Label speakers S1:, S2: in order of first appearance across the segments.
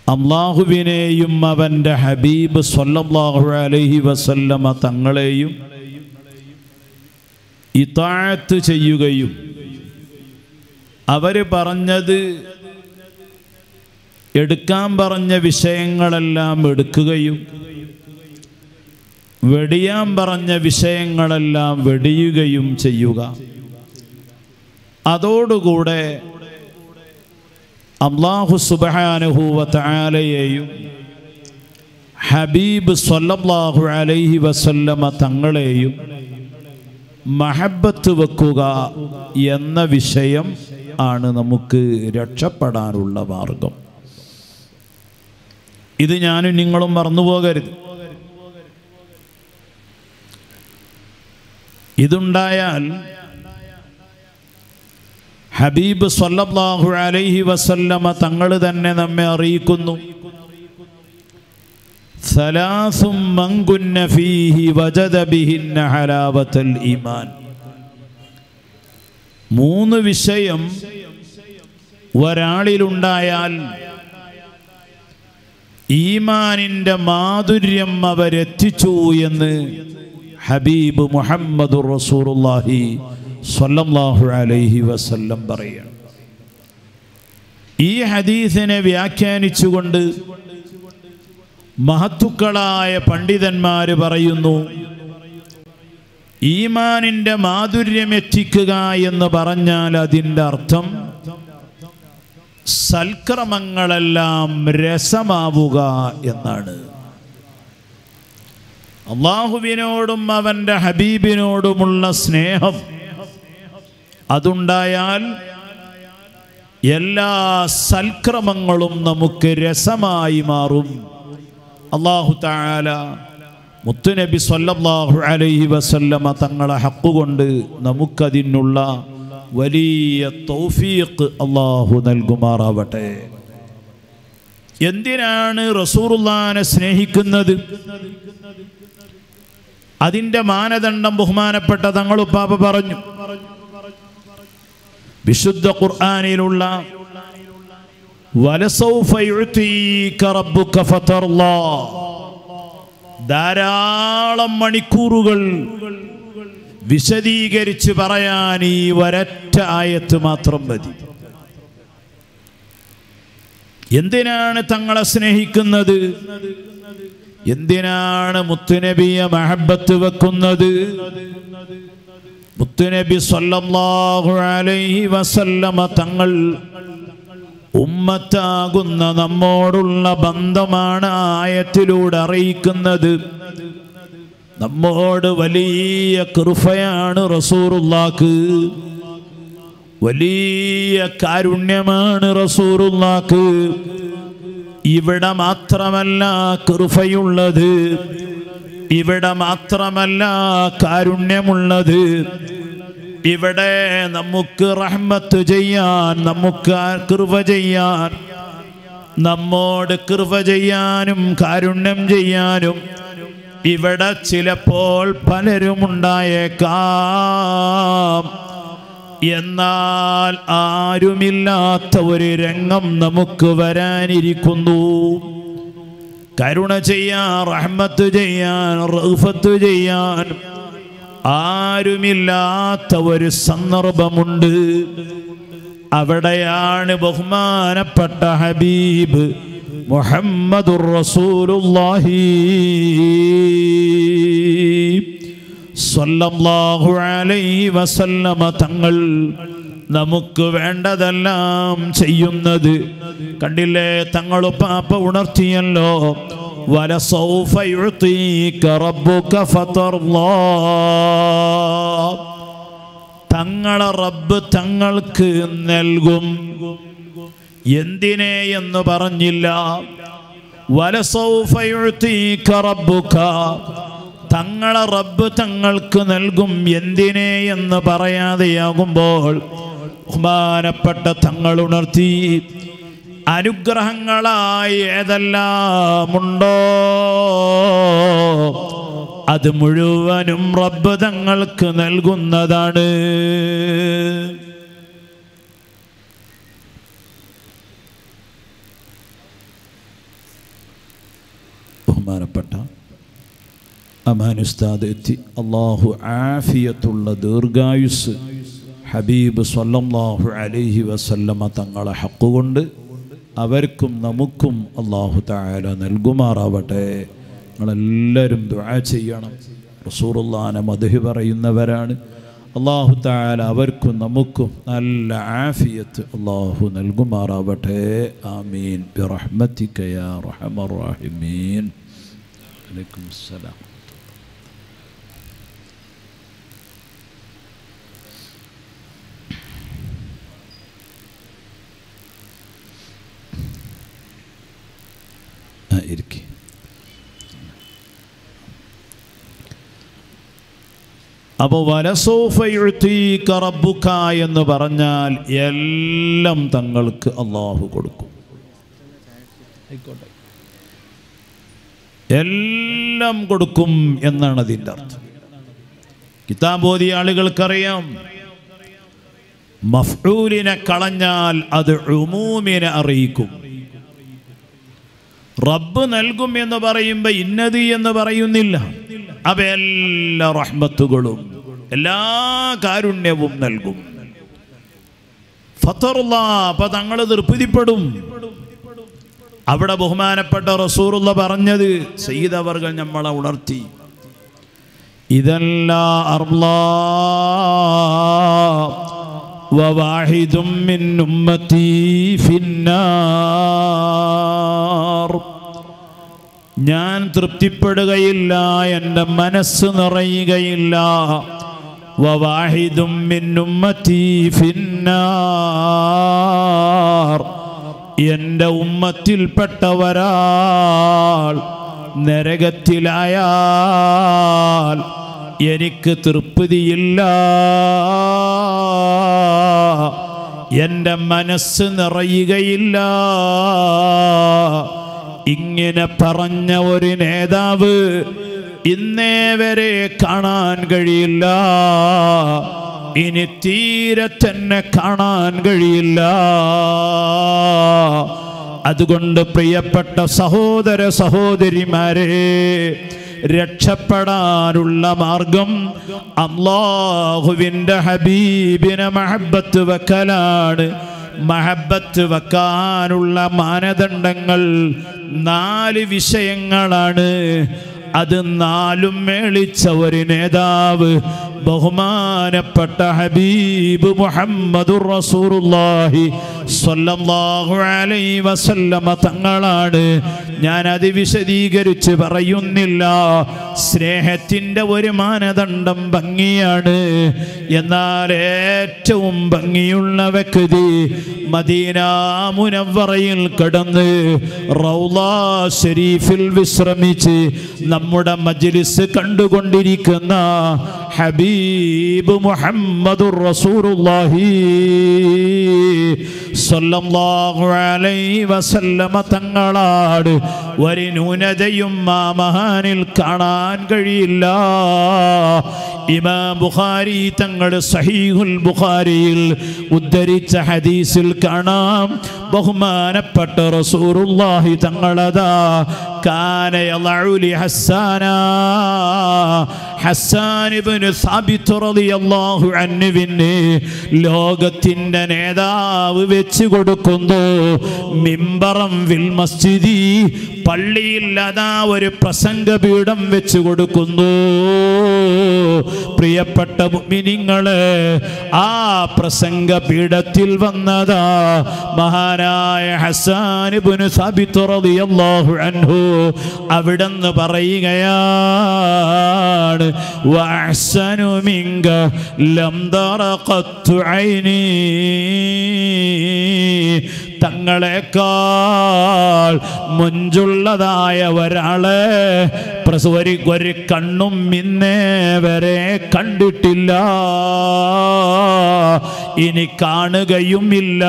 S1: അള്ളാഹുവിനെയും അവൻ്റെ ഹബീബ് സല്ലല്ലാഹു അലൈഹി വസല്ലമ തങ്ങളെയും ഇതാഴത്ത് ചെയ്യുകയും അവർ പറഞ്ഞത് എടുക്കാൻ പറഞ്ഞ വിഷയങ്ങളെല്ലാം എടുക്കുകയും വെടിയാൻ പറഞ്ഞ വിഷയങ്ങളെല്ലാം വെടിയുകയും ചെയ്യുക അതോടുകൂടെ അള്ളാഹു സുബാനുഹൂവത്തായാലയെയും ഹബീബ് സല്ലല്ലാഹു അലൈഹി വസല്ലമ തങ്ങളെയും മഹബത്ത് വെക്കുക എന്ന വിഷയം ആണ് നമുക്ക് രക്ഷപ്പെടാനുള്ള മാർഗം ഇത് ഞാനും നിങ്ങളും മറന്നുപോകരുത് ഇതുണ്ടായാൽ ഹബീബ് സല്ലല്ലാഹു അലൈഹി വസല്ലമ തങ്ങൾ തന്നെ നമ്മെ അറിയിക്കുന്നു സലാസും മങ്കുന്ന ഫീഹി വജദ ബിഹിന്ന ഹലാവത്തൽ ഈമാൻ മൂന്ന് വിഷയം ഒരാളിലുണ്ടായാൽ ഈമാനിൻ്റെ മാധുര്യം അവരെത്തിച്ചു എന്ന് ഹബീബ് മുഹമ്മദ് റസൂറുല്ലാഹി സ്വല്ലല്ലാഹു അലൈഹി വസല്ലം പറയാണ് ഈ ഹദീസിനെ വ്യാഖ്യാനിച്ചുകൊണ്ട് മഹത്തുക്കളായ പണ്ഡിതന്മാർ പറയുന്നു ഈമാനിൻ്റെ മാധുര്യം എത്തിക്കുക എന്ന് പറഞ്ഞാൽ അതിൻ്റെ അർത്ഥം സൽക്രമങ്ങളെല്ലാം രസമാവുക എന്നാണ് അള്ളാഹുവിനോടും അവൻ്റെ ഹബീബിനോടുമുള്ള സ്നേഹം അതുണ്ടായാൽ എല്ലാ സൽക്രമങ്ങളും നമുക്ക് രസമായി മാറും അള്ളാഹു താല മുത്തുനബി സല്ലല്ലാഹു അലൈഹി വസല്ലമ തങ്ങളെ ഹക്കുകൊണ്ട് നമുക്കതിനുള്ള വലിയ തൗഫീഖ് അള്ളാഹു നൽകുമാറാവട്ടെ എന്തിനാണ് റസൂറുല്ലാനെ സ്നേഹിക്കുന്നത് അതിൻ്റെ മാനദണ്ഡം ബഹുമാനപ്പെട്ട തങ്ങളുപ്പാപ്പ പറഞ്ഞു വിശുദ്ധ ഖുർആാനിലുള്ള വലസൗഫ യുഅ്തീക റബ്ബുക ഫതർലാ ധാരാളം മണിക്കൂറുകൾ വിശദീകരിച്ച് പറയാൻ ഈ ഒരൊറ്റ ആയത്ത് മാത്രം മതി എന്തിനാണ് തങ്ങളെ സ്നേഹിക്കുന്നത് എന്തിനാണ് മുത്തുനബിയെ മഹബത്ത് വെക്കുന്നത് മുത്തുനബി സല്ലല്ലാഹു അലൈഹി വസല്ലമ തങ്ങൾ ഉമ്മത്താകുന്ന നമ്മോടുള്ള ബന്ധമാണ് ആയത്തിലൂടെ അറിയിക്കുന്നത് നമ്മോട് വലിയ കൃപയാണ് റസൂറുല്ലാക്ക് വലിയ കാരുണ്യമാണ് റസൂറുല്ലാക്ക് ഇവിടെ മാത്രമല്ല കൃപയുള്ളത് ഇവിടെ മാത്രമല്ല കാരുണ്യമുള്ളത് ഇവിടെ നമുക്ക് റഹ്മത്ത് ചെയ്യാൻ നമുക്ക് കൃപ ചെയ്യാൻ നമ്മോട് കൃപ ചെയ്യാനും കാരുണ്യം ചെയ്യാനും ഇവിടെ ചിലപ്പോൾ പലരും ഉണ്ടായേക്കാം എന്നാൽ ആരുമില്ലാത്ത ഒരു രംഗം നമുക്ക് വരാനിരിക്കുന്നു കരുണ ചെയ്യാൻ റഹ്മത്ത് ചെയ്യാൻ റഹ്ഫത്ത് ചെയ്യാൻ ആരുമില്ലാത്ത ഒരു സന്ദർഭമുണ്ട് അവിടെയാണ് ബഹുമാനപ്പെട്ട ഹബീബ് മുഹമ്മദുർ റസൂലുള്ളാഹി സ്വല്ലല്ലാഹു അലൈഹി വസല്ലമ തങ്ങൾ നമുക്ക് വേണ്ടതെല്ലാം ചെയ്യുന്നത് കണ്ടില്ലേ തങ്ങൾ പാപ്പ ഉണർത്തിയല്ലോ വലസൗഫ യുഅ്തീക റബ്ബുക ഫതർലാ തങ്ങളെ റബ്ബ് തങ്ങൾക്ക് നൽകും എന്തിനെ എന്ന് പറഞ്ഞില്ല വലസൗഫ യുഅ്തീക റബ്ബുക തങ്ങളെ റബ്ബ് തങ്ങൾക്ക് നൽകും എന്തിനെ എന്ന് പറയാതെയാകുമ്പോൾ ബഹുമാനപ്പെട്ട തങ്ങൾ ഉണർത്തി അനുഗ്രഹങ്ങളായി ഏതെല്ലാമുണ്ടോ അത് മുഴുവനും റബ്ബ് തങ്ങൾക്ക് നൽകുന്നതാണ് ബഹുമാനപ്പെട്ട അമാനുസ്താദ് എത്തി അള്ളാഹു ആഫിയത്തുള്ള ദീർഘായുസ് ഹബീബ് സല്ലല്ലാഹു അലൈഹി വസല്ലമ തങ്ങളെ ഹക്കുകൊണ്ട് അവർക്കും നമുക്കും അള്ളാഹു താല നൽകുമാറാവട്ടെ നിങ്ങളെല്ലാവരും ദുആ ചെയ്യണം റസൂറുല്ലാനെ മധു പറയുന്നവരാണ് അള്ളാഹു താല അവർക്കും നമുക്കും നല്ല ആഫിയത്ത് അള്ളാഹു നൽകുമാറാവട്ടെ ആമീൻ ബിറഹ്മത്തിക യാ റഹമർ റഹീമീൻ അലൈക്കും അസ്സലാം ആ ഇരിക്കെ അപ്പോൾ വലസോഫയുഴ്ത്തീക്ക റബ്ബുക്ക എന്ന് പറഞ്ഞാൽ എല്ലാം തങ്ങൾക്ക് അള്ളാഹു കൊടുക്കും ആയിക്കോട്ടെ എല്ലാം കൊടുക്കും എന്നാണ് അതിൻ്റെ അർത്ഥം കിതാബോധി ആളുകൾക്കറിയാം മഫ്ഊലിനെ കളഞ്ഞാൽ അത് ഉമൂമിനെ അറിയിക്കും റബ്ബ് നൽകും എന്ന് പറയുമ്പോൾ ഇന്നത് എന്ന് പറയുന്നില്ല അവ എല്ലാ റഹ്മത്തുകളും എല്ലാ കാരുണ്യവും നൽകും ഫത്തറുള്ള അപ്പൊ തങ്ങൾ തൃപ്തിപ്പെടും അവിടെ ബഹുമാനപ്പെട്ട റസൂറുള്ള പറഞ്ഞത് സയ്യിദ് അവർകൾ നമ്മളെ ഉണർത്തി ഇതല്ല അർലാ وواحد من أمتي في النار ഞാൻ തൃപ്തിപ്പെടുകയില്ല എൻ്റെ മനസ്സ് നിറയുകയില്ല വവാഹിദും മിൻ ഉമ്മത്തി ഫിന്നാർ എൻ്റെ ഉമ്മത്തിൽപ്പെട്ടവരാൾ നരകത്തിലായാൽ എനിക്ക് തൃപ്തിയില്ല എൻ്റെ മനസ്സ് നിറയുകയില്ല ഇങ്ങനെ പറഞ്ഞ ഒരു നേതാവ് ഇന്നേ വരെ കാണാൻ കഴിയില്ല ഇനി തീരെ തന്നെ കാണാൻ കഴിയില്ല അതുകൊണ്ട് പ്രിയപ്പെട്ട സഹോദര സഹോദരിമാരെ രക്ഷപ്പെടാനുള്ള മാർഗം അള്ളാഹുവിൻ്റെ ഹബീബിനെ മഹബത്ത് വെക്കലാണ് മഹബത്ത് വെക്കാനുള്ള മാനദണ്ഡങ്ങൾ നാല് വിഷയങ്ങളാണ് അത് നാലും മേളിച്ച ഒരു നേതാവ് ബഹുമാനപ്പെട്ട ഹബീബ് മുഹമ്മദുർ റസൂറുല്ലാഹി സ്വല്ലല്ലാഹു അലൈഹി വസല്ലമ തങ്ങളാണ് ഞാൻ അത് വിശദീകരിച്ച് പറയുന്നില്ല സ്നേഹത്തിൻ്റെ ഒരു മാനദണ്ഡം ഭംഗിയാണ് എന്നാൽ ഏറ്റവും ഭംഗിയുള്ള വ്യക്തി മദീന മുനവറയിൽ കിടന്ന് റൗള ഷരീഫിൽ വിശ്രമിച്ച് നമ്മുടെ മജ്ലിസ് കണ്ടുകൊണ്ടിരിക്കുന്ന ഹബീബ് മുഹമ്മദുർ റസൂലുള്ളാഹി സ്വല്ലല്ലാഹു അലൈഹി വസല്ലമ തങ്ങളാട് ഒരു ന്യൂനതയും ആ മഹാനിൽ കാണാൻ കഴിയില്ല ഇമാം ബുഖാരി തങ്ങൾ സഹീഹുൽ ബുഖാരിയിൽ ഉദ്ധരിച്ച ഹദീസിൽ കാണാം ബഹുമാനപ്പെട്ട റസൂറുല്ലാഹി തങ്ങളതാ കാന യളഉലി ഹസ്സാന ഹസ്സാൻ ഇബ്നു സാബിത്ത് റളിയല്ലാഹു അൻഹുവിന് ലോകത്തിന്റെ നേതാവ് വെച്ച് കൊടുക്കുന്നു മിമ്പറം വിൽ മസ്ജിദി പള്ളിയിൽ അതാ ഒരു പ്രസംഗപീഠം വെച്ച് കൊടുക്കുന്നു പ്രിയപ്പെട്ട മുഅ്മിനീങ്ങളെ ആ പ്രസംഗപീഠത്തിൽ വന്നതാ മഹാനായ ഹസ്സാൻ ഇബ്നു സാബിത്ത് റളിയല്ലാഹു അൻഹു അവിടെന്ന് പറയുകയാണ് വഅഹ്സനു മിങ്ക ലം ദറഖത്തു ഐനി തങ്ങളെക്കാൾ മുഞ്ചുള്ളതായ ഒരാളെ പ്രസവരി ഒരു കണ്ണും ഇന്നേ വരെ കണ്ടിട്ടില്ല ഇനി കാണുകയുമില്ല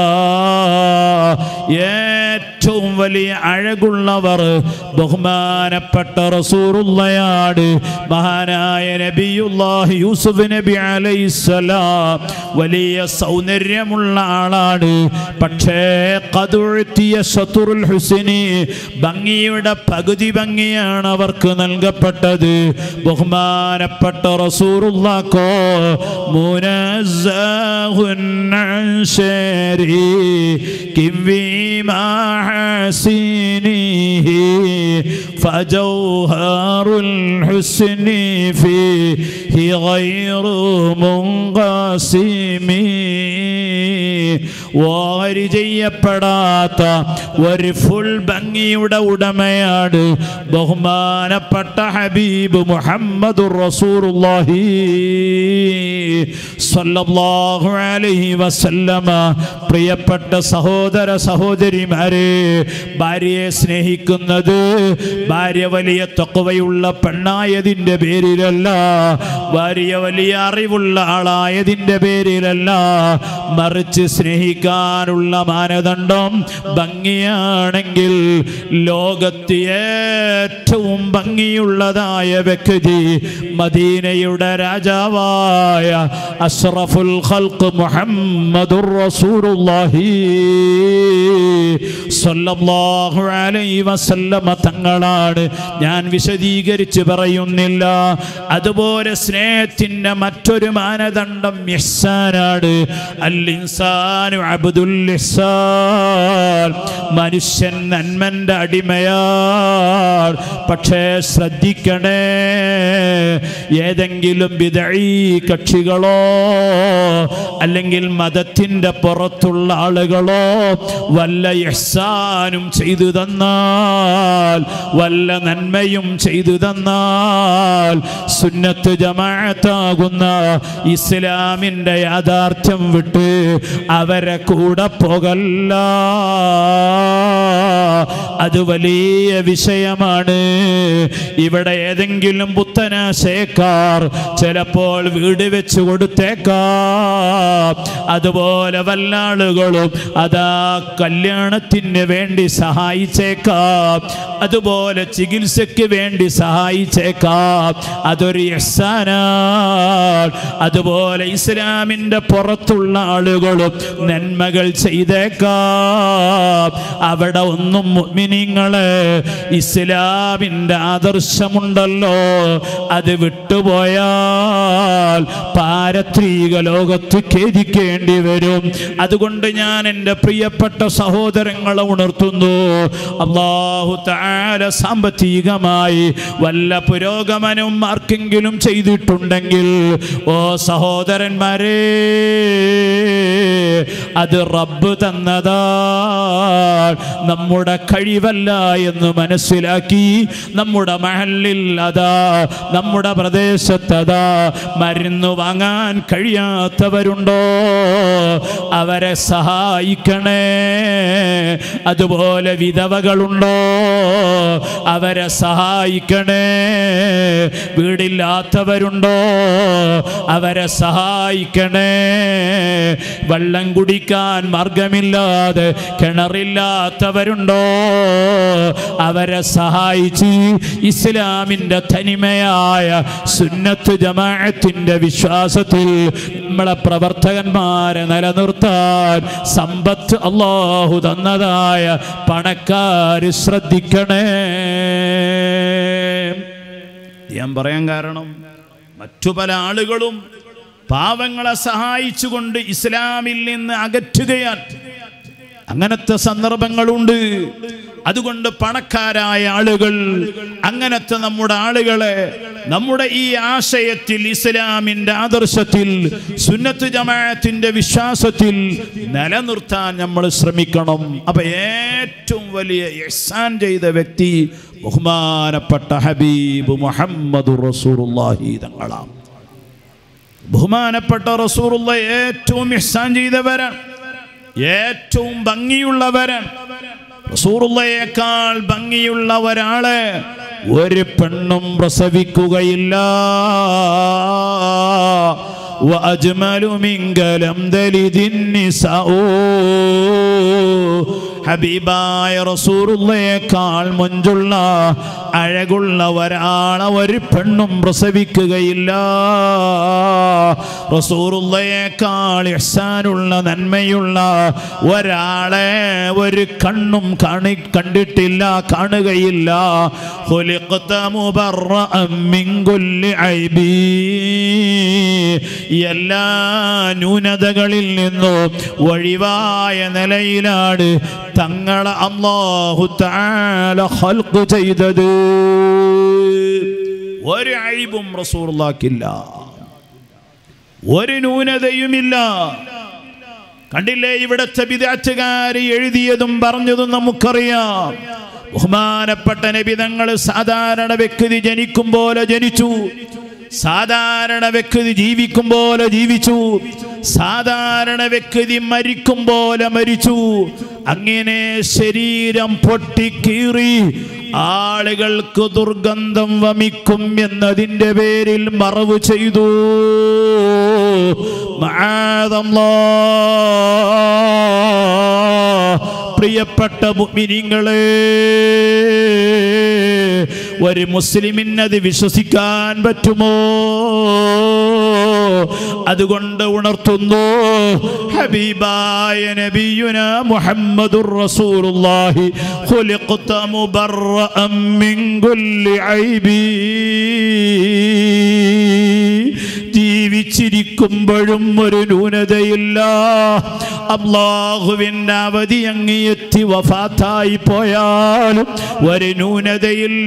S1: ഏറ്റവും വലിയ അഴകുള്ളവർ ബഹുമാനപ്പെട്ട റസൂറുള്ളയാണ് മഹാനായ നബിയുല്ലാഹി യൂസുഫ് നബി അലൈഹിസ്സലാം വലിയ സൗന്ദര്യമുള്ള ആളാണ് പക്ഷേ കതുഴ്ത്തിയ ശതുറുൽ ഹുസിനി ഭംഗിയുടെ പകുതി ഭംഗിയാണ് അവർക്ക് നൽകപ്പെട്ടത് ബഹുമാനപ്പെട്ട റസൂറുള്ളാക്കോ മുനസ്സഹുൻ അൻ ശരീകിൻ ഫീമാ ഹസീനിഹി ഫജൗഹറുൽ ഹുസ്നി ഫീഹി ഗൈറു മുൻഖസിമി ഓഹരി ചെയ്യപ്പെടാത്ത ഒരു ഫുൾ ഭംഗിയുടെ ഉടമയാണ് ബഹുമാനപ്പെട്ട ഹബീബ് മുഹമ്മദ് റസൂറുല്ലാഹി സ്വല്ലല്ലാഹു അലൈഹി വസല്ലമ പ്രിയപ്പെട്ട സഹോദര സഹോദരിമാരെ ഭാര്യയെ സ്നേഹിക്കുന്നത് ഭാര്യ വലിയ തൊക്കവയുള്ള പെണ്ണായതിൻ്റെ പേരിലല്ല ഭാര്യ വലിയ അറിവുള്ള ആളായതിൻ്റെ പേരിലല്ല മറിച്ച് സ്നേഹിക്കാനുള്ള മാനദണ്ഡം ഭംഗിയാണെങ്കിൽ ലോകത്ത് ഏറ്റവും ഭംഗിയുള്ളതായ വ്യക്തി മദീനയുടെ രാജാവായ അഷ്റഫുൽ ഖൽഖ് മുഹമ്മദുർ റസൂലുള്ളാഹി സ്വല്ലല്ലാഹു അലൈഹി വസല്ലമ തങ്ങളാണ് ഞാൻ വിശദീകരിച്ച് പറയുന്നില്ല അതുപോലെ സ്നേഹത്തിൻ്റെ മറ്റൊരു മാനദണ്ഡം ഇഹ്സാനാണ് അൽ ഇൻസാനു അബ്ദുൽ ഇഹ്സാൻ മനുഷ്യൻ നന്മൻ്റെ അടിമയാണ് പക്ഷേ ശ്രദ്ധിക്കണേ ഏതെങ്കിലും വിതഴി കക്ഷികളോ അല്ലെങ്കിൽ മതത്തിൻ്റെ പുറത്തുള്ള ആളുകളോ വല്ല ഇഹ്സാനും ചെയ്തു തന്നാൽ വല്ല നന്മയും ചെയ്തു തന്നാൽ സുന്നത്ത് ജമാഅത്താകുന്ന ഇസ്ലാമിൻ്റെ യാഥാർത്ഥ്യം വിട്ട് അവരെ കൂടെ പോകല്ല അത് വലിയ വിഷയമാണ് ഇവിടെ ഏതെങ്കിലും പുത്തനാശയക്കാർ ചിലപ്പോൾ വീട് വെച്ച് കൊടുത്തേക്കാം അതുപോലെ വല്ലാളുകളും അതാ കല്യാണത്തിന് വേണ്ടി സഹായിച്ചേക്കാം അതുപോലെ ചികിത്സയ്ക്ക് വേണ്ടി സഹായിച്ചേക്കാം അതൊരു യസാനാണ് അതുപോലെ ഇസ്ലാമിൻ്റെ പുറത്തുള്ള ആളുകളും നന്മകൾ ചെയ്തേക്കാം അവിടെ ഒന്നും മുഅ്മിനീങ്ങളെ ഇസ്ലാമിൻ്റെ ആദർശമുണ്ടല്ലോ അത് വിട്ടുപോയാൽ പാരത്രിക ലോകത്ത് ഖേദിക്കേണ്ടി വരും അതുകൊണ്ട് ഞാൻ എൻ്റെ പ്രിയപ്പെട്ട സഹോദരങ്ങളെ ഉണർത്തുന്നു അള്ളാഹു താര സാമ്പത്തികമായി വല്ല പുരോഗമനവും ആർക്കെങ്കിലും ചെയ്തിട്ടുണ്ടെങ്കിൽ ഓ സഹോദരന്മാരെ അത് റബ്ബ് തന്നതാ നമ്മുടെ കഴിവല്ല എന്ന് മനസ്സിലാക്കി നമ്മുടെ മഹലിൽ അതാ നമ്മുടെ പ്രദേശത്തതാ മരുന്ന് വാങ്ങാൻ കഴിയാത്തവരുണ്ടോ അവരെ സഹായിക്കണേ അതുപോലെ വിധവകളുണ്ടോ അവരെ സഹായിക്കണേ വീടില്ലാത്തവരുണ്ടോ അവരെ സഹായിക്കണേ വെള്ളം കുടിക്കാൻ മാർഗമില്ലാതെ കിണറില്ലാത്തവരുണ്ടോ അവരെ സഹായിച്ച് ഇസ്ലാമിൻ്റെ തനിമയായ സുന്നത്ത് ജമാഅത്തിൻ്റെ വിശ്വാസത്തിൽ നമ്മളെ പ്രവർത്തകന്മാരെ നിലനിർത്താൻ സമ്പത്ത് അള്ളാഹു തന്നതായ പണക്കാര് ശ്രദ്ധിക്കണേ ഞാൻ പറയാൻ കാരണം മറ്റു പല ആളുകളും പാവങ്ങളെ സഹായിച്ചുകൊണ്ട് ഇസ്ലാമിൽ നിന്ന് അകറ്റുകയാണ് അങ്ങനത്തെ സന്ദർഭങ്ങളുണ്ട് അതുകൊണ്ട് പണക്കാരായ ആളുകൾ അങ്ങനത്തെ നമ്മുടെ ആളുകളെ നമ്മുടെ ഈ ആശയത്തിൽ ഇസ്ലാമിൻ്റെ ആദർശത്തിൽ സുന്നത്ത് ജമാഅത്തിന്റെ വിശ്വാസത്തിൽ നിലനിർത്താൻ നമ്മൾ ശ്രമിക്കണം അപ്പൊ ഏറ്റവും വലിയ ഇഹ്സാൻ ചെയ്ത വ്യക്തി ബഹുമാനപ്പെട്ട ഹബീബ് മുഹമ്മദ് റസൂറുല്ലാഹി തങ്ങളാം ബഹുമാനപ്പെട്ട റസൂറുള്ള ഏറ്റവും ഇഹ്സാൻ ചെയ്തവരാണ് ഏറ്റവും ഭംഗിയുള്ളവരാണ് റസൂറുള്ളയേക്കാൾ ഭംഗിയുള്ള ഒരാളെ ഒരു പെണ്ണും പ്രസവിക്കുകയില്ല وأجمل منك لم تلد النساء ഹബീബായ റസൂറുള്ളയേക്കാൾ മുഞ്ചുള്ള അഴകുള്ള ഒരാളെ ഒരു പെണ്ണും പ്രസവിക്കുകയില്ല റസൂറുള്ളയേക്കാൾ ഇഹ്സാനുള്ള നന്മയുള്ള ഒരാളെ ഒരു കണ്ണും കാണി കണ്ടിട്ടില്ല കാണുകയില്ല خلقت مبرأ من كل عيب. എല്ലാ ന്യൂനതകളിൽ നിന്നും ഒഴിവായ നിലയിലാണ് തങ്ങളെ അള്ളാഹു തആല ഖൽഖ് ചെയ്തത് ഒരു അഴിബും റസൂർലാക്കില്ല ഒരു ന്യൂനതയുമില്ല കണ്ടില്ലേ ഇവിടത്തെ വിദാറ്റുകാര് എഴുതിയതും പറഞ്ഞതും നമുക്കറിയാം ബഹുമാനപ്പെട്ട നബിതങ്ങൾ സാധാരണ വ്യക്തി ജനിക്കും പോലെ ജനിച്ചു സാധാരണ വ്യക്തി ജീവിക്കും പോലെ ജീവിച്ചു സാധാരണ വ്യക്തി മരിക്കും പോലെ മരിച്ചു അങ്ങനെ ശരീരം പൊട്ടിക്കീറി ആളുകൾക്ക് ദുർഗന്ധം വമിക്കും എന്നതിൻ്റെ പേരിൽ മറവ് ചെയ്തു മആദല്ലാഹ്. പ്രിയപ്പെട്ട മുഅ്മിനീങ്ങളെ ഒരു മുസ്ലിമിനത് വിശ്വസിക്കാൻ പറ്റുമോ അതുകൊണ്ട് ഉണർത്തുന്നു ഹബീബായ നബിയുന മുഹമ്മദുർ റസൂലുള്ളാഹി ഖുലിഖത മുബറഅം മിൻ കുല്ലി ഐബി ജീവിച്ചിരിക്കുമ്പോഴും ഒരു ന്യൂനതയില്ല അള്ളാഹുവിൻ്റെ അവധി അങ്ങെത്തി വഫാത്തായി പോയാലും ഒരു ന്യൂനതയില്ല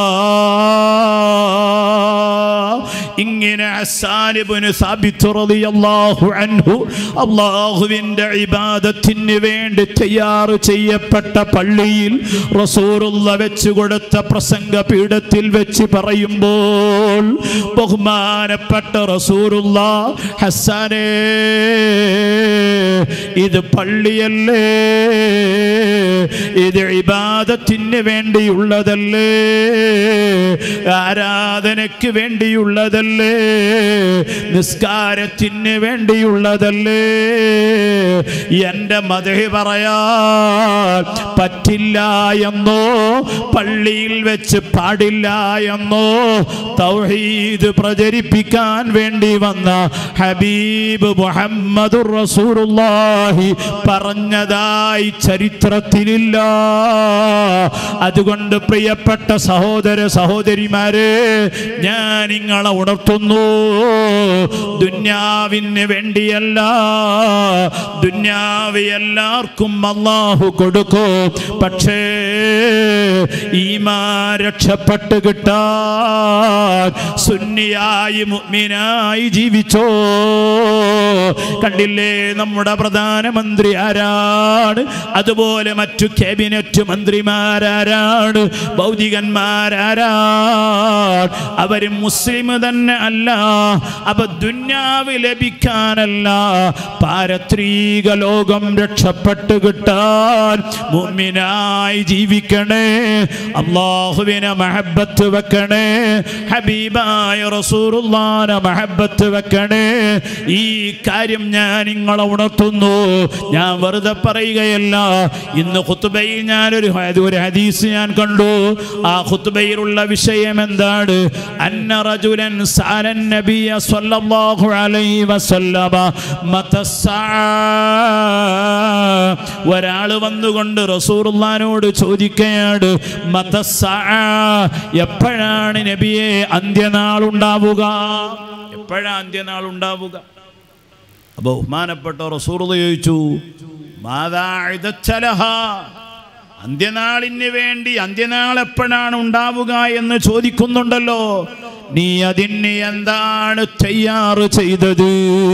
S1: ഇങ്ങനെ ഹസ്സാനിബിന് സാബിത്ത് റളിയല്ലാഹു അൻഹു അള്ളാഹുവിൻ്റെ ഇബാദത്തിന് വേണ്ടി തയ്യാർ ചെയ്യപ്പെട്ട പള്ളിയിൽ റസൂറുള്ള വെച്ച് കൊടുത്ത പ്രസംഗ പീഠത്തിൽ വെച്ച് പറയുമ്പോൾ ബഹുമാനപ്പെട്ട റസൂറുള്ള ഹസ്സാനേ ഇത് പള്ളിയല്ലേ ഇത് ഇബാദത്തിന് വേണ്ടിയുള്ളതല്ലേ ആരാധനയ്ക്ക് വേണ്ടിയുള്ളതല്ലേ നിസ്കാരത്തിന് വേണ്ടിയുള്ളതല്ലേ എൻ്റെ മതഹി പറയാൻ പറ്റില്ല എന്നോ പള്ളിയിൽ വെച്ച് പാടില്ല എന്നോ തൗഹീദ് പ്രചരിപ്പിക്കാൻ വേണ്ടി വന്ന ഹബീബ് മുഹമ്മദുർ റസൂലുള്ളാഹി പറഞ്ഞതായി ചരിത്രത്തിലില്ല അതുകൊണ്ട് പ്രിയപ്പെട്ട സഹോദര സഹോദരിമാരെ ഞാൻ നിങ്ങളെ ഉണർത്തുന്നു ദുന്യാവിന് വേണ്ടിയല്ല ദുന്യാവ് എല്ലാവർക്കും അള്ളാഹു കൊടുക്കും പക്ഷേ ഈമാ രക്ഷപ്പെട്ട് കിട്ടാൻ സുന്നിയായി മുഅ്മിനായി ജീവിച്ചോ കണ്ടില്ലേ നമ്മുടെ പ്രധാനമന്ത്രി ആരാണ് അതുപോലെ മറ്റു ക്യാബിനറ്റ് മന്ത്രിമാരാരാണ് ഭൗതികന്മാരാരാണ് അവര് മുസ്ലിം തന്നെ അല്ല അപ്പൊ ദുന്യാവ് ലഭിക്കാനല്ല പാരത്രീക ലോകം രക്ഷപ്പെട്ട് കിട്ടാൻ മുമ്മിനായി ജീവിക്കണേ അള്ളാഹുവിനെ മഹബത്ത് വെക്കണേ ഹബീബായ റസൂറുല്ലാനെ മഹബത്ത് വെക്കണേ ഈ കാര്യം ഞാൻ നിങ്ങളെ ഉണർത്തുന്നു ഞാൻ വെറുതെ പറയുകയല്ല ഇന്ന് ഖുത്ബയിൽ ഞാനൊരു ഹ- ഒരു ഹദീസ് ഞാൻ കണ്ടു ആ ഖുത്ബയിലുള്ള വിഷയം എന്താണ് അന്ന റജുലൻ സാലൻ നബിയ സ്വല്ലല്ലാഹു അലൈഹി വസല്ലമ മതസ്സാ ഒരാൾ വന്നുകൊണ്ട് റസൂറുല്ലാനോട് ചോദിക്കുകയാണ് മതസ്സാ എപ്പോഴാണ് നബിയെ അന്ത്യനാൾ ഉണ്ടാവുക എപ്പോഴാണ് അന്ത്യനാൾ ഉണ്ടാവുക അപ്പൊ ബഹുമാനപ്പെട്ട റസൂറുള്ള ചോദിച്ചു മാതാ ഇദച്ചലഹ അന്ത്യനാളിന് വേണ്ടി അന്ത്യനാൾ എപ്പോഴാണ് ഉണ്ടാവുക എന്ന് ചോദിക്കുന്നുണ്ടല്ലോ നീ അതിന് എന്താണ് തയ്യാറ് ചെയ്തത്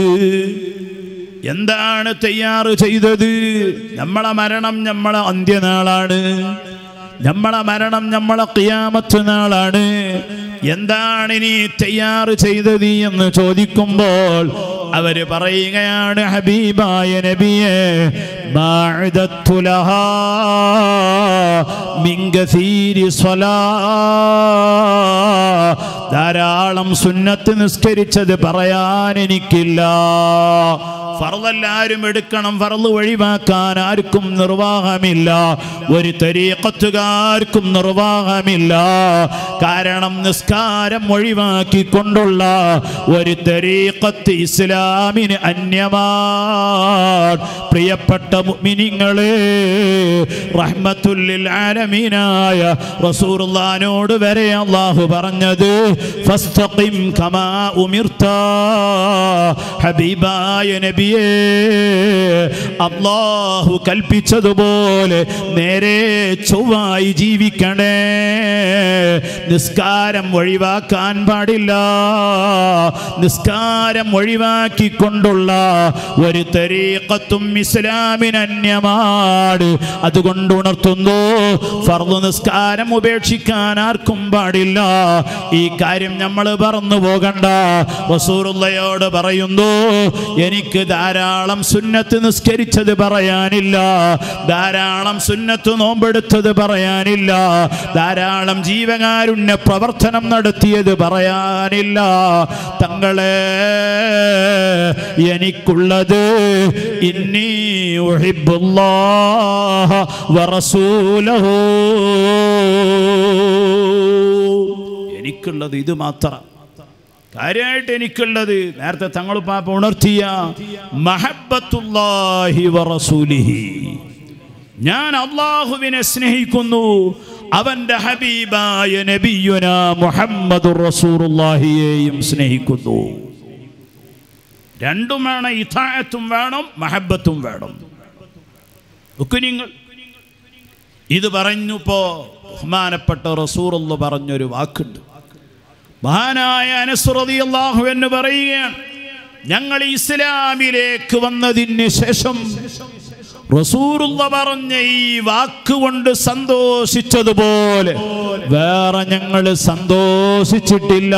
S1: എന്താണ് തയ്യാറ് ചെയ്തത് നമ്മളെ മരണം നമ്മളെ അന്ത്യനാളാണ് നമ്മളെ മരണം നമ്മളെ കിയാമത്ത് നാളാണ് എന്താണ് ഇനി തയ്യാറ് ചെയ്തത് എന്ന് ചോദിക്കുമ്പോൾ അവര് പറയുകയാണ് ഹബീബായ നബിയെ ബാഅദത്തു ലഹാ മിൻ കസീരി സ്വലാ ധാരാളം സുന്നത്ത് നിസ്കരിച്ചത് പറയാൻ എനിക്കില്ല ഫറലെല്ലാരും എടുക്കണം ഫറല് ഒഴിവാക്കാൻ ആർക്കും നിർവാഹമില്ല ഒരു തരീക്കത്തുകാർക്കും നിർവാഹമില്ല കാരണം നിസ്കാരം ഒഴിവാക്കിക്കൊണ്ടുള്ള ഒരു തരീക്കത്ത് ഇസ്ലാമിന് അന്യമാണ് പ്രിയപ്പെട്ട മുഅ്മിനീങ്ങളെ റഹ്മത്തുല്ലിൽ ആലമീനായ റസൂലുള്ളാഹിനോട് വരെ അല്ലാഹു പറഞ്ഞത് ഫസ്തഖിം കമാ ഉമിർത ഹബീബായ നബിയേ അല്ലാഹു കൽപ്പിച്ചതുപോലെ നേരെ ചൊവ്വായി ജീവിക്കണേ നിസ്കാരം ഒഴിവാക്കാൻ പാടില്ല നിസ്കാരം ഒഴിവാക്കിക്കൊണ്ടുള്ള ഒരു തരീക്കത്തും ഇസ്ലാമിന് അന്യമാണ് അതുകൊണ്ട് ഉണർത്തുന്നു ഫർദ് നിസ്കാരം ഉപേക്ഷിക്കാൻ ആർക്കും പാടില്ല ഈ കാര്യം നമ്മൾ പറന്നു പോകണ്ട റസൂറുള്ളയോട് പറയുന്നു എനിക്ക് ധാരാളം സുന്നത്ത് നിസ്കരിച്ചത് പറയാനില്ല ധാരാളം സുന്നത്ത് നോമ്പെടുത്തത് പറയാനില്ല ധാരാളം ജീവകാരുണ്യ പ്രവർത്തനം നടത്തിയത് പറയാനില്ല തങ്ങളെ എനിക്കുള്ളത് ഇന്നി ഉഹിബ്ബുല്ലാഹ വറസൂലഹു എനിക്കുള്ളത് ഇത് മാത്രം കാര്യമായിട്ട് എനിക്കുള്ളത് നേരത്തെ തങ്ങൾ പാപ്പ ഉണർത്തിയ മഹബത്തുല്ലാഹി വറസൂലിഹി ഞാൻ അള്ളാഹുവിനെ സ്നേഹിക്കുന്നു അവന്റെ ഹബീബായ നബിയുന മുഹമ്മദ് റസൂറുല്ലാഹിയെയും സ്നേഹിക്കുന്നു രണ്ടും വേണം ഇഥായത്തും വേണം മഹബത്തും വേണം ഒക്കെ നിങ്ങൾ ഇത് പറഞ്ഞപ്പോ ബഹുമാനപ്പെട്ട റസൂറുള്ള പറഞ്ഞൊരു വാക്കുണ്ട് മഹാനായ അനസ്രതി അള്ളാഹു എന്ന് പറയുകയാണ് ഞങ്ങൾ ഇസ്ലാമിലേക്ക് വന്നതിന് ശേഷം റസൂറുള്ള പറഞ്ഞ ഈ വാക്കുകൊണ്ട് സന്തോഷിച്ചതുപോലെ വേറെ ഞങ്ങൾ സന്തോഷിച്ചിട്ടില്ല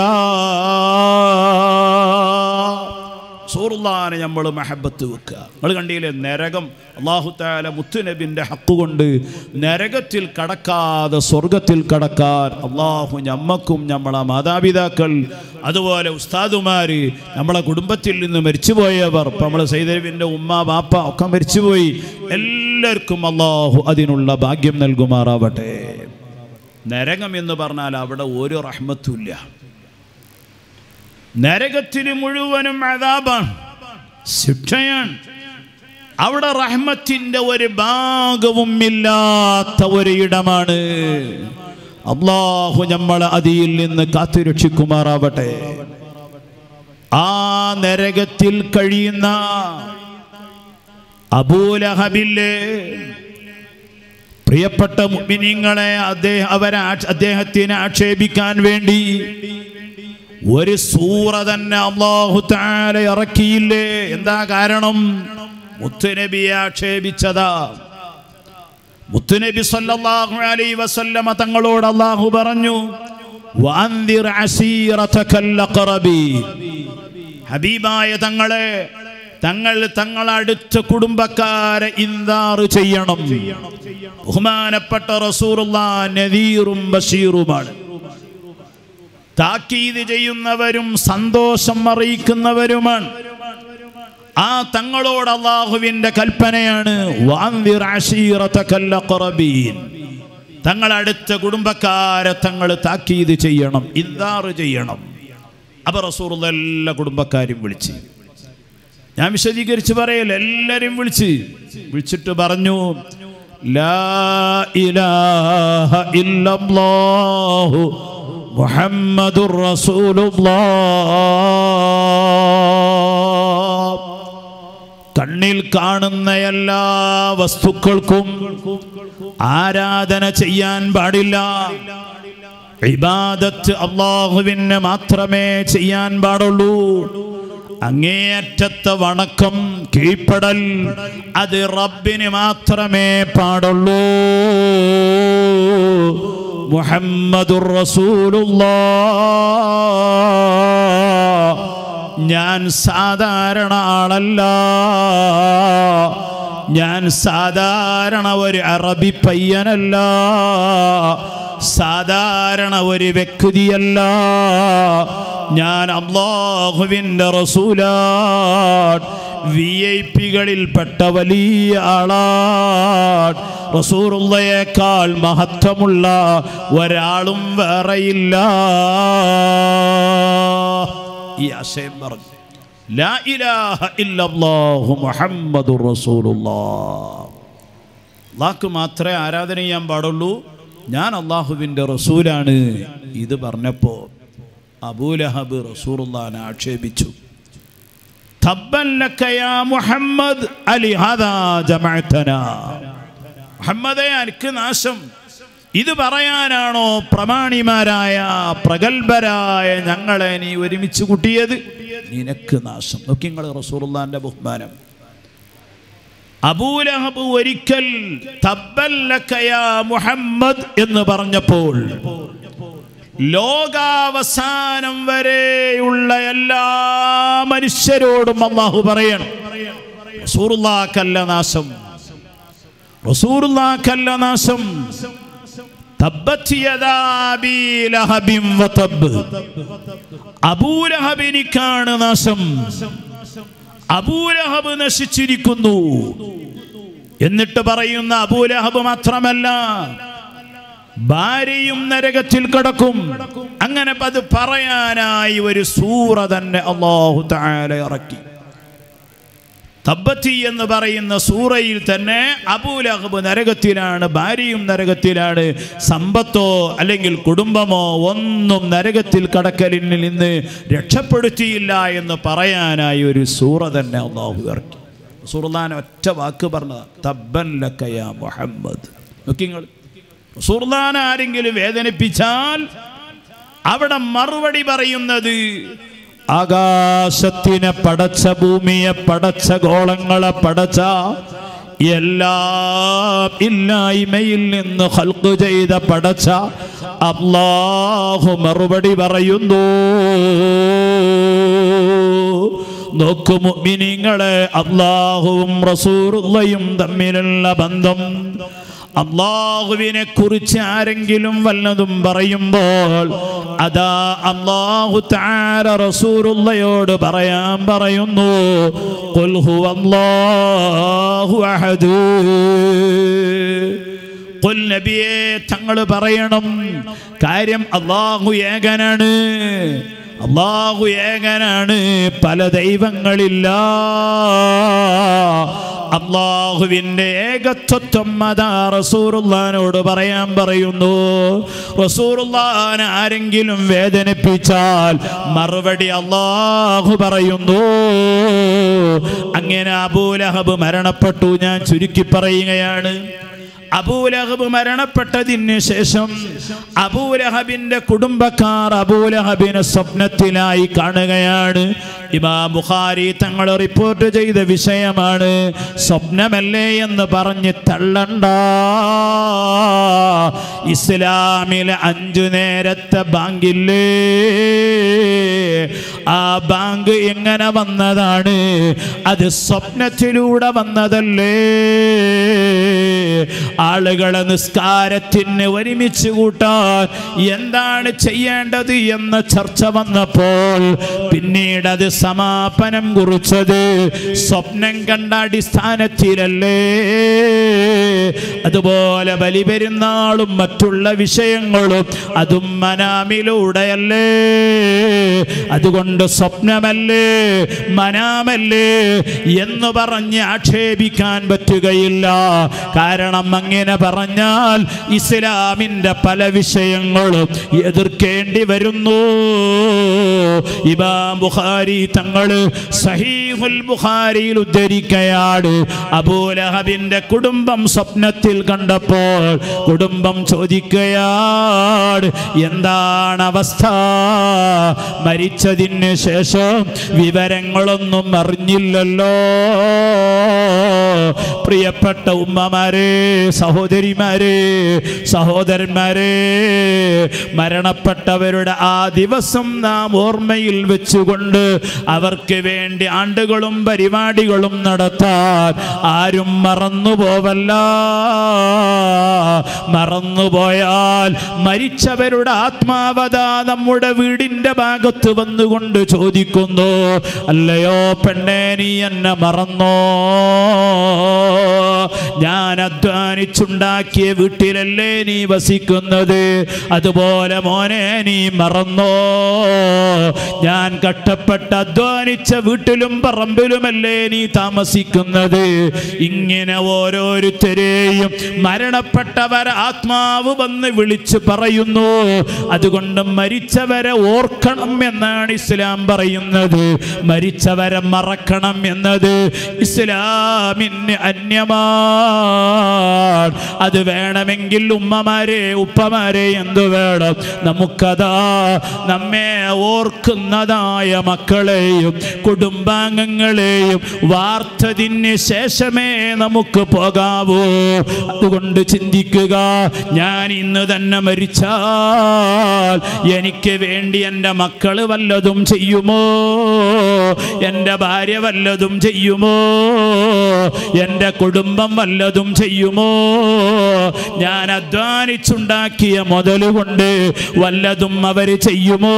S1: സൂറുല്ലാനെ നമ്മൾ മഹബത്ത് വെക്കുക നമ്മൾ കണ്ടില്ലേ നരകം അള്ളാഹുത്താല മുത്തുനബിൻ്റെ ഹക്ക് കൊണ്ട് നരകത്തിൽ കടക്കാതെ സ്വർഗത്തിൽ കടക്കാൻ അള്ളാഹു ഞമ്മക്കും നമ്മളെ മാതാപിതാക്കൾ അതുപോലെ ഉസ്താദുമാർ നമ്മളെ കുടുംബത്തിൽ നിന്ന് മരിച്ചുപോയവർ ഇപ്പം നമ്മൾ സൈതരവിൻ്റെ ഉമ്മ ബാപ്പ ഒക്കെ മരിച്ചുപോയി എല്ലാവർക്കും അള്ളാഹു അതിനുള്ള ഭാഗ്യം നൽകുമാറാവട്ടെ നരകം എന്ന് പറഞ്ഞാൽ അവിടെ ഒരു റഹ്മത്തുമില്ല നരകത്തിന് മുഴുവനും അതാപാണ് ശിക്ഷയാണ് അവിടെ റഹ്മത്തിന്റെ ഒരു ഭാഗവും ഇല്ലാത്ത ഒരു ഇടമാണ് അള്ളാഹു നമ്മളെ അതിയിൽ നിന്ന് കാത്തുരക്ഷിക്കുമാറാവട്ടെ ആ നരകത്തിൽ കഴിയുന്ന അബൂലഹബില്ലേ പ്രിയപ്പെട്ട മുഅ്മിനീങ്ങളെ അദ്ദേഹം അവരെ ആക്ഷ- അദ്ദേഹത്തിനെ ആക്ഷേപിക്കാൻ വേണ്ടി ഒരു സൂറ തന്നെ അള്ളാഹു താല ഇറക്കിയില്ലേ എന്താ കാരണം മുത്തുനബിയെ ആക്ഷേപിച്ചതാ മുത്തുനബി സല്ലല്ലാഹു അലൈഹി വസല്ലമ തങ്ങളോട് അള്ളാഹു പറഞ്ഞു വഅൻദിർ അസീറതകൽ അഖറബീൻ ഹബീബായ തങ്ങളെ തങ്ങൾ തങ്ങളടുത്ത കുടുംബക്കാരെ ഇൻദാറ് ചെയ്യണം ബഹുമാനപ്പെട്ട റസൂറുള്ള നദീറും ബഷീറുമാണ് താക്കീത് ചെയ്യുന്നവരും സന്തോഷം അറിയിക്കുന്നവരുമാണ് ആ തങ്ങളോട് അള്ളാഹുവിന്റെ കൽപ്പനയാണ് വാന്തിർ അശീറതകൽ അഖറബീൻ. തങ്ങളടുത്ത കുടുംബക്കാരെ തങ്ങൾ താക്കീത് ചെയ്യണം ഇന്താറ് ചെയ്യണം അപ്പൊ റസൂർ എല്ലാ കുടുംബക്കാരും വിളിച്ച് ഞാൻ വിശദീകരിച്ച് പറയല്ല എല്ലാരും വിളിച്ച് വിളിച്ചിട്ട് പറഞ്ഞു ലാ ഇലാഹ ഇല്ലല്ലാഹു മുഹമ്മദുർ റസൂലുള്ളാഹ് കണ്ണിൽ കാണുന്ന എല്ലാ വസ്തുക്കൾക്കും ആരാധന ചെയ്യാൻ പാടില്ല ഇബാദത്ത് അള്ളാഹുവിന് മാത്രമേ ചെയ്യാൻ പാടുള്ളൂ അങ്ങേയറ്റത്തെ വണക്കം കീഴ്പ്പെടൽ അത് റബ്ബിന് മാത്രമേ പാടുള്ളൂ മുഹമ്മദുർ റസൂലുള്ളാഹ് ഞാൻ സാധാരണ ആളല്ല ഞാൻ സാധാരണ ഒരു അറബി പയ്യനല്ല സാധാരണ ഒരു വ്യക്തിയല്ല ഞാൻ അള്ളാഹുവിൻ്റെ റസൂലാണ് വി ഐ പികളിൽപ്പെട്ട വലിയ ആളാണ് റസൂറുള്ളയേക്കാൾ മഹത്വമുള്ള ഒരാളും വേറെയില്ല ഈ ആശയം പറഞ്ഞു ലാ ഇലാഹ ഇല്ലല്ലാഹു മുഹമ്മദുർ റസൂലുള്ളാഹ് അള്ളാഹ്ക്ക് മാത്രമേ ആരാധന ചെയ്യാൻ പാടുള്ളൂ ഞാൻ അള്ളാഹുവിൻ്റെ റസൂലാണ് ഇത് പറഞ്ഞപ്പോൾ അബൂലഹബ് റസൂറുല്ലാനെ ആക്ഷേപിച്ചു തബ്ബൻ ലക യാ മുഹമ്മദ് അലി ഹദാ ജമഅതനാ മുഹമ്മദേ എനിക്ക് നാശം ഇത് പറയാനാണോ പ്രമാണിമാരായ പ്രഗത്ഭരായ ഞങ്ങളെ നീ ഒരുമിച്ച് കൂട്ടിയത് നിനക്ക് നാശം നോക്കി നിങ്ങൾ റസൂറുല്ലാന്റെ ബഹുമാനം അബൂലഹബ് ഒരിക്കൽ തബ്ബൻ ലക യാ മുഹമ്മദ് എന്ന് പറഞ്ഞപ്പോൾ ലോകാവസാനം വരെയുള്ള എല്ലാ മനുഷ്യരോടും അള്ളാഹു പറയണം റസൂറുല്ലാക്കല്ല നാശം റസൂറുല്ലാക്കല്ല നാശം തബ്ബത് യദാ അബീ ലഹബിൻ വതബ്. അബൂലഹബിനിക്കാണ് നാശം അബൂലഹബ് നശിച്ചിരിക്കുന്നു എന്നിട്ട് പറയുന്ന അബൂലഹബ് മാത്രമല്ല ഭാര്യയും നരകത്തിൽ കിടക്കും അങ്ങനെ അത് പറയാനായി ഒരു സൂറ തന്നെ അള്ളാഹു താല ഇറക്കി തബ്ബത്തി എന്ന് പറയുന്ന സൂറയിൽ തന്നെ അബൂലഹബ് നരകത്തിലാണ് ഭാര്യയും നരകത്തിലാണ് സമ്പത്തോ അല്ലെങ്കിൽ കുടുംബമോ ഒന്നും നരകത്തിൽ കടക്കലിൽ നിന്ന് രക്ഷപ്പെടുത്തിയില്ല എന്ന് പറയാനായി ഒരു സൂറ തന്നെ അള്ളാഹു ഇറക്കി സുർദാൻ ഒറ്റ വാക്ക് പറഞ്ഞത് തബ്ബൻ ലക്കയ മുഹമ്മദ് നോക്കിങ്ങൾ സുർദാൻ ആരെങ്കിലും വേദനിപ്പിച്ചാൽ അവിടെ മറുപടി പറയുന്നത് ആകാശത്തിനെ പടച്ച ഭൂമിയെ പടച്ച ഗോളങ്ങളെ പടച്ച എല്ലാം ഇല്ലായ്മയിൽ നിന്ന് ഹൽക്ക് ചെയ്ത പടച്ച അള്ളാഹു മറുപടി പറയുന്നു നോക്കു മുഅ്മിനീങ്ങളെ അള്ളാഹുവും റസൂറുള്ളയും തമ്മിലുള്ള ബന്ധം അള്ളാഹുവിനെ കുറിച്ച് ആരെങ്കിലും വല്ലതും പറയുമ്പോൾ അതാ അള്ളാഹു താര റസൂറുള്ളയോട് പറയാൻ പറയുന്നു ഖുൽ ഹുവല്ലാഹു അഹദ് ഖുൽ നബിയെ തങ്ങൾ പറയണം കാര്യം അള്ളാഹു ഏകനാണ് അള്ളാഹു ഏകനാണ് പല ദൈവങ്ങളില്ല അള്ളാഹുവിൻ്റെ ഏകത്വത്വം അതാ റസൂറുല്ലാനോട് പറയാൻ പറയുന്നു റസൂറുല്ലാൻ ആരെങ്കിലും വേദനിപ്പിച്ചാൽ മറുപടി അള്ളാഹു പറയുന്നു അങ്ങനെ അബൂലഹബ് മരണപ്പെട്ടു ഞാൻ ചുരുക്കി പറയുകയാണ് അബൂലഹബ് മരണപ്പെട്ടതിന് ശേഷം അബൂലഹബിന്റെ കുടുംബക്കാർ അബൂലഹബിനെ സ്വപ്നത്തിലായി കാണുകയാണ് ഇമാ ബുഖാരി തങ്ങൾ റിപ്പോർട്ട് ചെയ്ത വിഷയമാണ് സ്വപ്നമല്ലേ എന്ന് പറഞ്ഞ് തള്ളണ്ട ഇസ്ലാമിലെ അഞ്ചു നേരത്തെ ബാങ്കില്ലേ ആ ബാങ്ക് എങ്ങനെ വന്നതാണ് അത് സ്വപ്നത്തിലൂടെ വന്നതല്ലേ ആളുകളെ നിസ്കാരത്തിന് ഒരുമിച്ച് കൂട്ടാൻ എന്താണ് ചെയ്യേണ്ടത് എന്ന ചർച്ച വന്നപ്പോൾ പിന്നീട് അത് സമാപനം കുറിച്ചത് സ്വപ്നം കണ്ട അടിസ്ഥാനത്തിലല്ലേ അതുപോലെ ബലിപെരുന്നാളും മറ്റുള്ള വിഷയങ്ങളും അതും മനാമിലൂടെയല്ലേ അതുകൊണ്ട് സ്വപ്നമല്ലേ മനാമല്ലേ എന്ന് പറഞ്ഞ് ആക്ഷേപിക്കാൻ പറ്റുകയില്ല കാരണം അങ്ങനെ പറഞ്ഞാൽ ഇസ്ലാമിൻ്റെ പല വിഷയങ്ങളും എതിർക്കേണ്ടി വരുന്നു ഇമാം ബുഖാരി തങ്ങൾ സഹീഹുൽ ബുഖാരിയിൽ ഉദ്ധരിക്കയാണ് അബൂലഹബിന്റെ കുടുംബം സ്വപ്നത്തിൽ കണ്ടപ്പോൾ കുടുംബം ചോദിക്കുകയാണ് എന്താണ് അവസ്ഥ മരിച്ചതിന് ശേഷം വിവരങ്ങളൊന്നും അറിഞ്ഞില്ലല്ലോ പ്രിയപ്പെട്ട ഉമ്മമാരെ സഹോദരിമാരെ സഹോദരന്മാരെ മരണപ്പെട്ടവരുടെ ആ ദിവസം നാം ഓർമ്മയിൽ വെച്ചുകൊണ്ട് അവർക്ക് വേണ്ടി ആണ്ടുകളും പരിപാടികളും നടത്താൻ ആരും മറന്നു പോവല്ല മറന്നുപോയാൽ മരിച്ചവരുടെ ആത്മാവത നമ്മുടെ വീടിന്റെ ഭാഗത്ത് വന്നുകൊണ്ട് ചോദിക്കുന്നു അല്ലയോ പെണ്ണേ നീ എന്നെ മറന്നോ ഞാൻ അധ്വാനിച്ചുണ്ടാക്കിയ വീട്ടിലല്ലേ നീ വസിക്കുന്നത് അതുപോലെ മോനെ നീ മറന്നോ ഞാൻ കഷ്ടപ്പെട്ട് അധ്വാനിച്ച വീട്ടിലും പറമ്പിലുമല്ലേ നീ താമസിക്കുന്നത് ഇങ്ങനെ ഓരോരുത്തരെയും മരണപ്പെട്ടവർ ആത്മാവ് വന്ന് വിളിച്ചു പറയുന്നു അതുകൊണ്ട് മരിച്ചവരെ ഓർക്കണം എന്നാണ് ഇസ്ലാം പറയുന്നത് മരിച്ചവരെ മറക്കണം എന്നത് ഇസ്ലാമിന് അന്യമാണ് അത് വേണമെങ്കിൽ ഉമ്മമാരെ ഉപ്പമാരെ എന്തു വേണം നമുക്കതാ നമ്മെ ഓർക്കുന്നതായ മക്കളെയും കുടുംബാംഗങ്ങളെയും വാർത്തതിന് ശേഷമേ നമുക്ക് പോകാവൂ അതുകൊണ്ട് ചിന്തിക്കുക ഞാൻ ഇന്ന് തന്നെ മരിച്ചാൽ എനിക്ക് വേണ്ടി എൻ്റെ മക്കള് വല്ലതും ചെയ്യുമോ എൻ്റെ ഭാര്യ വല്ലതും ചെയ്യുമോ എൻ്റെ കുടുംബം വല്ലതും ചെയ്യുമോ ഞാൻ അധ്വാനിച്ചുണ്ടാക്കിയ മുതൽ കൊണ്ട് വല്ലതും അവർ ചെയ്യുമോ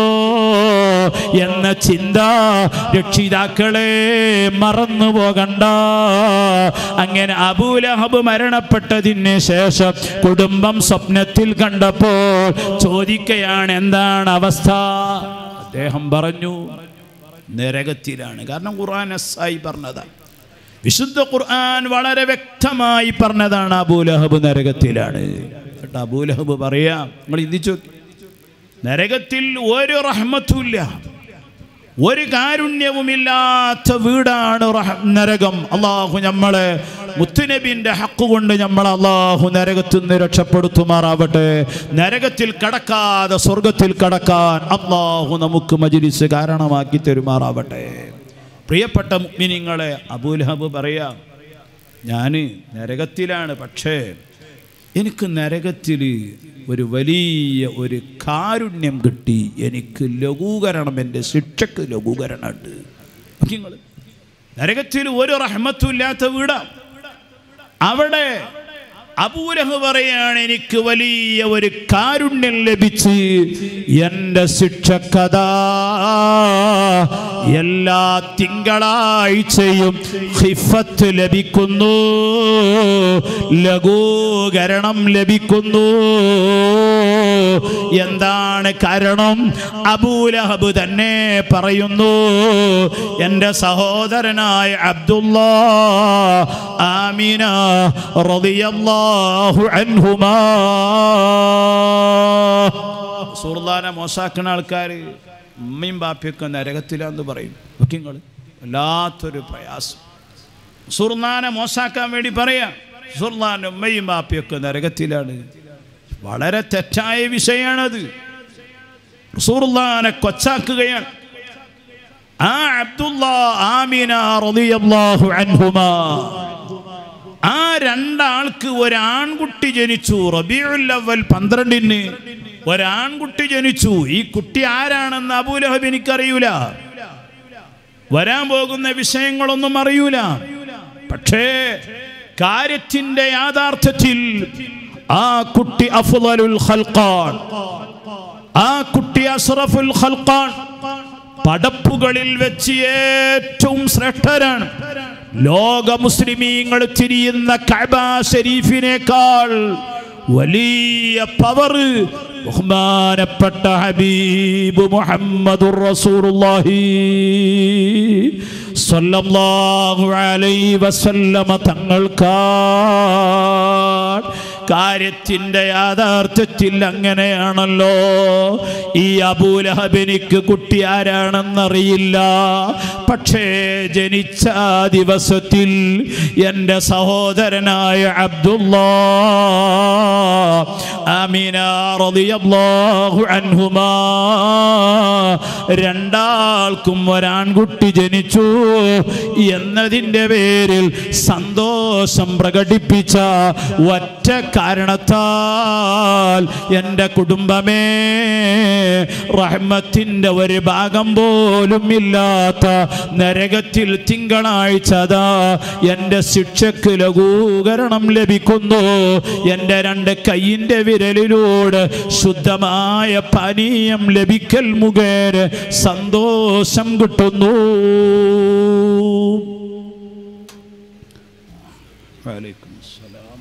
S1: എന്ന ചിന്ത രക്ഷിതാക്കളെ മറന്നു പോകണ്ട അങ്ങനെ അബൂലഹബ് മരണപ്പെട്ടതിന് ശേഷം കുടുംബം സ്വപ്നത്തിൽ കണ്ടപ്പോൾ ചോദിക്കുകയാണ് എന്താണ് അവസ്ഥ അദ്ദേഹം പറഞ്ഞു നരകത്തിലാണ് കാരണം ഖുർആൻ എസ്സായി പറഞ്ഞതാണ് വിശുദ്ധ ഖുർആൻ വളരെ വ്യക്തമായി പറഞ്ഞതാണ് അബൂലഹബ് നരകത്തിലാണ് കേട്ടോ അബൂലഹബ് പറയാം നിങ്ങൾ ചിന്തിച്ചു നരകത്തിൽ ഒരു റഹ്മത്തുമില്ല ഒരു കാരുണ്യവുമില്ലാത്ത വീടാണ് റഹ- നരകം അള്ളാഹു നമ്മളെ മുത്തുനബിന്റെ ഹക്ക് കൊണ്ട് നമ്മൾ അള്ളാഹു നരകത്തിൽ നിന്ന് രക്ഷപ്പെടുത്തുമാറാവട്ടെ നരകത്തിൽ കടക്കാതെ സ്വർഗത്തിൽ കടക്കാൻ അള്ളാഹു നമുക്ക് മജിലിസ് കാരണമാക്കി തരുമാറാവട്ടെ പ്രിയപ്പെട്ട മുഗ്മിനിങ്ങളെ അബൂലഹബ് പറയാം ഞാൻ നരകത്തിലാണ് പക്ഷേ എനിക്ക് നരകത്തിൽ ഒരു വലിയ ഒരു കാരുണ്യം കിട്ടി എനിക്ക് ലഘൂകരണം എൻ്റെ ശിക്ഷക്ക് ലഘൂകരണമുണ്ട് നിങ്ങൾ നരകത്തിൽ ഒരു റഹ്മത്തും ഇല്ലാത്ത വീടാണ് അവിടെ അപൂലഹ് പറയാണ് എനിക്ക് വലിയ ഒരു കാരുണ്യം ലഭിച്ച് എൻ്റെ ശിക്ഷക്കഥ എല്ലാ തിങ്കളാഴ്ചയും ഹിഫത്ത് ലഭിക്കുന്നു ലഘൂകരണം ലഭിക്കുന്നു എന്താണ് കാരണം അബൂലഹബ് തന്നെ പറയുന്നു എൻ്റെ സഹോദരനായ അബ്ദുള്ള ആമിന റളിയല്ലാഹു അൻഹുമാ സുഹൃദാനെ മോശാക്കുന്ന ആൾക്കാർ ഉമ്മയും ബാപ്പയൊക്കെ നരകത്തിലാന്ന് പറയും നോക്കി നിങ്ങൾ വല്ലാത്തൊരു പ്രയാസം സുർനാനെ മോശാക്കാൻ വേണ്ടി പറയാം സുർനാൻ ഉമ്മയും ബാപ്പയൊക്കെ നരകത്തിലാണ് വളരെ തെറ്റായ വിഷയമാണത് സുർലാനെ കൊച്ചാക്കുകയാണ് ആ അബ്ദുള്ള ആമിന റളിയല്ലാഹു അൻഹുമാ ആ രണ്ടാൾക്ക് ഒരാൺകുട്ടി ജനിച്ചു റബീഉൽ അവൽ പന്ത്രണ്ടിന് ഒരാൺകുട്ടി ജനിച്ചു ഈ കുട്ടി ആരാണെന്ന് അബൂലഹബ് എനിക്കറിയൂല വരാൻ പോകുന്ന വിഷയങ്ങളൊന്നും അറിയൂല പക്ഷേ കാര്യത്തിന്റെ യാഥാർത്ഥ്യത്തിൽ ആ കുട്ടി അഫ്ളലുൽ ഖൽഖാൻ ആ കുട്ടി അസ്റഫുൽ ഖൽഖാൻ പടപ്പുകളിൽ വെച്ച് ഏറ്റവും ശ്രേഷ്ഠരാണ് ലോക മുസ്ലിമീങ്ങൾ തിരിയുന്ന കഅബ ഷരീഫിനേക്കാൾ വലിയ പവർ ബഹുമാനപ്പെട്ട ഹബീബ് മുഹമ്മദുർ റസൂലുള്ളാഹി സ്വല്ലല്ലാഹു അലൈഹി വസല്ലമ തങ്ങൾക്കാ കാര്യത്തിൻ്റെ യാഥാർത്ഥ്യത്തിൽ അങ്ങനെയാണല്ലോ ഈ അബൂലഹബിനിക്ക് കുട്ടി ആരാണെന്നറിയില്ല പക്ഷേ ജനിച്ച ആ ദിവസത്തിൽ എൻ്റെ സഹോദരനായ അബ്ദുള്ള ആമീന റളിയല്ലാഹു അൻഹുമാ രണ്ടാൾക്കും ഒരാൺകുട്ടി ജനിച്ചു എന്നതിൻ്റെ പേരിൽ സന്തോഷം പ്രകടിപ്പിച്ച ഒറ്റ കാരണത്താൽ എൻ്റെ കുടുംബമേ റഹ്മത്തിൻ്റെ ഒരു ഭാഗം പോലും ഇല്ലാത്ത നരകത്തിൽ തിങ്കളാഴ്ച ദാ എൻ്റെ ശിക്ഷയ്ക്ക് ലഘൂകരണം ലഭിക്കുന്നു എൻ്റെ രണ്ട് കൈയിൻ്റെ വിരലിലൂടെ ശുദ്ധമായ പാനീയം ലഭിക്കൽ മുഖേന സന്തോഷം കിട്ടുന്നു വലൈക്കും അസ്സലാം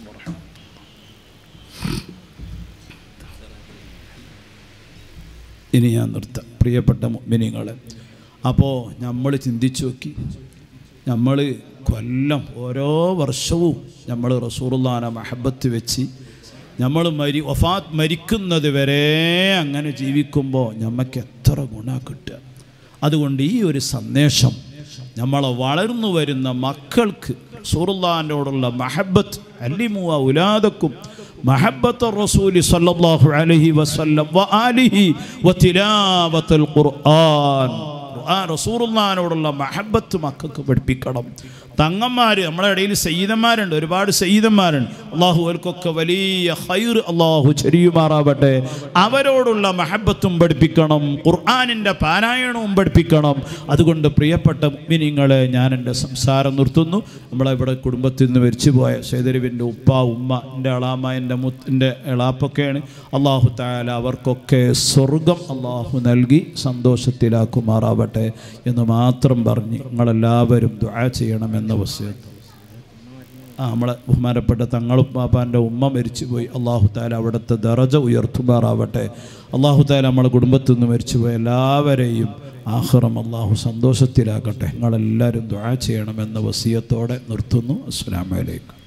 S1: ഇനി ഞാൻ നിർത്താം പ്രിയപ്പെട്ട മിനിങ്ങളെ അപ്പോൾ നമ്മൾ ചിന്തിച്ചു നോക്കി നമ്മൾ കൊല്ലം ഓരോ വർഷവും നമ്മൾ റസൂറുല്ലാന മഹബത്ത് വെച്ച് നമ്മൾ മരി വഫാത്ത് മരിക്കുന്നത് വരെ അങ്ങനെ ജീവിക്കുമ്പോൾ നമുക്ക് എത്ര ഗുണ കിട്ടുക അതുകൊണ്ട് ഈ ഒരു സന്ദേശം നമ്മളെ വളർന്നു വരുന്ന മക്കൾക്ക് സൂറുല്ലാനോടുള്ള മഹബത്ത് അല്ലിമുവ ഉലാദക്കും മഹബത്ത് റസൂലി സല്ലല്ലാഹു അലൈഹി വസല്ലം വ ആലിഹി വ തിലാവത്തുൽ ഖുർആൻ ഖുർആൻ റസൂറുല്ലാനോടുള്ള മഹബത്ത് മക്കൾക്ക് പഠിപ്പിക്കണം തങ്ങന്മാർ നമ്മുടെ ഇടയിൽ സയ്യിദന്മാരുണ്ട് ഒരുപാട് സയ്യിദന്മാരുണ്ട് അള്ളാഹു അവർക്കൊക്കെ വലിയ ഹൈർ അള്ളാഹു ചെരിയുമാറാവട്ടെ അവരോടുള്ള മഹബത്തും പഠിപ്പിക്കണം ഖുർആാനിൻ്റെ പാരായണവും പഠിപ്പിക്കണം അതുകൊണ്ട് പ്രിയപ്പെട്ട മിനിങ്ങളെ ഞാൻ എൻ്റെ സംസാരം നിർത്തുന്നു നമ്മളെ ഇവിടെ കുടുംബത്തിൽ നിന്ന് മരിച്ചുപോയ സേതരുവിൻ്റെ ഉപ്പ ഉമ്മ എൻ്റെ അളാമ എൻ്റെ മുത്തിൻ്റെ എളാപ്പൊക്കെയാണ് അള്ളാഹു തായാല അവർക്കൊക്കെ സ്വർഗം അള്ളാഹു നൽകി സന്തോഷത്തിലാക്കുമാറാവട്ടെ എന്ന് മാത്രം പറഞ്ഞ് നിങ്ങളെല്ലാവരും ദുആ ചെയ്യണമെന്ന വസ്യത്ത് ആ നമ്മളെ ബഹുമാനപ്പെട്ട തങ്ങളുപ്പാപ്പാൻ്റെ ഉമ്മ മരിച്ചുപോയി അള്ളാഹു താല അവിടുത്തെ ദറജ ഉയർത്തുമാറാവട്ടെ അള്ളാഹു താല നമ്മളെ കുടുംബത്തിൽ നിന്ന് മരിച്ചുപോയ എല്ലാവരെയും ആഹ്റം അള്ളാഹു സന്തോഷത്തിലാക്കട്ടെ നിങ്ങളെല്ലാവരും ദുആ ചെയ്യണമെന്ന വസിയത്തോടെ നിർത്തുന്നു അസ്സാം വലൈക്കും